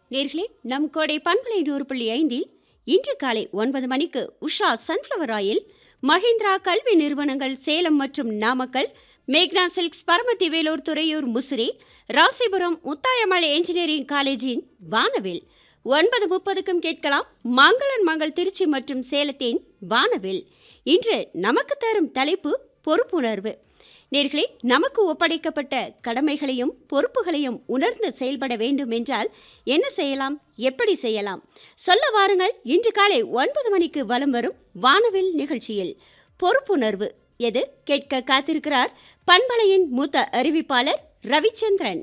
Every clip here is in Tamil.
நேர்களே நம் கோடை பண்பலை நூறு புள்ளி ஐந்தில் இன்று காலை ஒன்பது மணிக்கு உஷா சன்ஃப்ளவர் ஆயில் மஹிந்திரா கல்வி நிறுவனங்கள் சேலம் மற்றும் நாமக்கல் மேக்னா சில்க்ஸ் பரமத்தி வேலூர் துறையூர் முசிறி ராசிபுரம் முத்தாயமலை என்ஜினியரிங் காலேஜின் வானவில் ஒன்பது முப்பதுக்கும் கேட்கலாம் மங்களன் மங்கள் திருச்சி மற்றும் சேலத்தின் வானவில் இன்று நமக்கு தரும் தலைப்பு பொறுப்புணர்வு நேர்களே நமக்கு ஒப்படைக்கப்பட்ட கடமைகளையும் பொறுப்புகளையும் உணர்ந்து செயல்பட வேண்டும் என்றால் என்ன செய்யலாம் எப்படி செய்யலாம் சொல்ல வாருங்கள் இன்று காலை ஒன்பது மணிக்கு வலம் வரும் வானவில் நிகழ்ச்சியில் பொறுப்புணர்வு எது கேட்க காத்திருக்கிறார் பண்பலையின் மூத்த அறிவிப்பாளர் ரவிச்சந்திரன்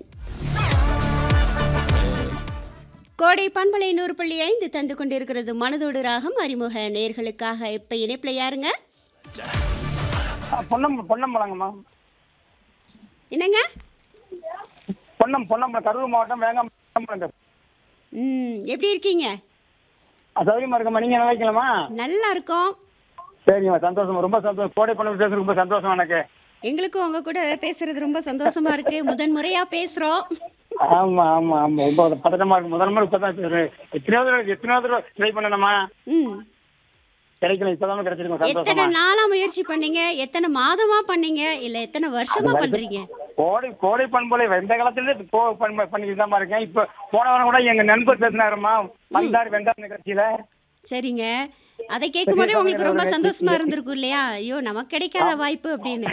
கோடை பண்பலை நூறு புள்ளி ஐந்து தந்து கொண்டிருக்கிறது மனதோடு ராகம் அறிமுக நேர்களுக்காக இப்ப இணைப்புல யாருங்க ஆ, பொன்னம் பொன்னம்பலங்கம்மா என்னங்க பொன்னம் பொன்னம்பலம் கரூர் மாவட்டம் வேங்காம் பொன்னம்பலம் ம் எப்படி இருக்கீங்க சௌரியமா இருக்கம்மா நீங்க நல்லா இருக்கலாமா நல்லா இருக்கோம் சரிங்கம்மா சந்தோஷம் ரொம்ப சந்தோஷம் கோடை பொண்ணு பேசுறது ரொம்ப சந்தோஷம் எனக்கு எங்களுக்கும் உங்க கூட பேசுறது ரொம்ப சந்தோஷமா இருக்கு முதன் முறையா பேசுறோம் ஆமா ஆமா ஆமா ரொம்ப பதட்டமா இருக்கு முதல் முறை இப்பதான் பேசுறேன் எத்தனையோ தடவை எத்தனையோ தடவை ட்ரை பண்ணணுமா ம் கிடைக்கல இப்பதான் கிடைச்சிருக்கோம் எத்தனை சந்தோஷமா நாளா முயற்சி பண்ணீங்க எத்தனை மாதமா பண்ணீங்க இல்ல எத்தனை வருஷமா பண்றீங்க கோடை கோடை பண்பலை எந்த காலத்துல இருந்து கோ பண்பு பண்ணிக்கிட்டு தான் இருக்கேன் இப்ப போன வாரம் கூட எங்க நண்பர் பேசினாருமா வந்தார் வெண்டார் நிகழ்ச்சியில சரிங்க அதை கேட்கும் போதே உங்களுக்கு ரொம்ப சந்தோஷமா இருந்திருக்கும் இல்லையா ஐயோ நமக்கு கிடைக்காத வாய்ப்பு அப்படின்னு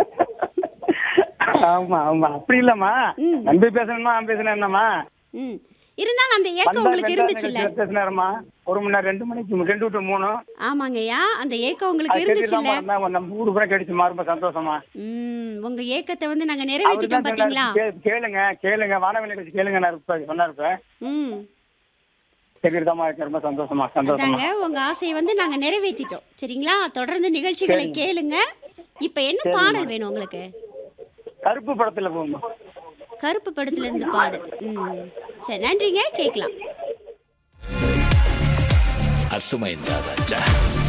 ஆமா ஆமா அப்படி இல்லம்மா ம். நம்பி பேசணுமா நான் பேசினேன் என்னம்மா ம் இருந்தாலும் அந்த ஏக்கம் வந்தார் உங்களுக்கு வெண்டார் இருந்துச்சுல்ல நிகழ்ச்சியில பேசினாருமா ஒரு மணி நேரம் ரெண்டு மணிக்கு ரெண்டு டு மூணு ஆமாங்கய்யா அந்த ஏக்கம் உங்களுக்கு அது இருந்துச்சுல்ல கேட்டுதான் நம்ம ஊரு கூட கிடைச்சுமா ரொம்ப சந்தோஷமா ம் உங்க ஏக்கத்தை வந்து நாங்க அவரு நிறைவேற்றிட்டோம் தான் பாத்தீங்களா சொன்னாரு, கே- கேளுங்க கேளுங்க வானவில் நிகழ்ச்சி கேளுங்க நான் இப்ப சொன்னாரு இப்ப ம் கேட்டுதாமா இருக்கு ரொம்ப சந்தோஷமா சந்தோஷமா அதாங்க உங்க ஆசையை வந்து நாங்க நிறைவேற்றிட்டோம் சரிங்களா தொடர்ந்து நிகழ்ச்சிகளை கேளுங்க இப்ப என்ன பாடல் வேணும் உங்களுக்கு கருப்பு படத்துல போகுமா கருப்பு படத்துல இருந்து பாடு ம் சரி நன்றிங்க கேட்கலாம் అర్థమైందా రాజా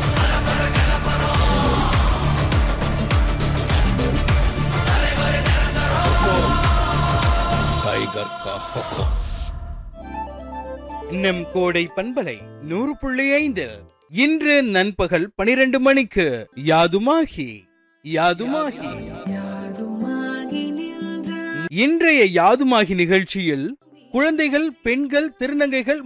టైగర్ కా హుకుం நம் கோடை பண்பலை நூறு புள்ளி ஐந்தில் இன்று நண்பகல் பனிரெண்டு மணிக்கு யாதுமாகி யாதுமாகி இன்றைய யாதுமாகி நிகழ்ச்சியில் குழந்தைகள் பெண்கள் திருநங்கைகள்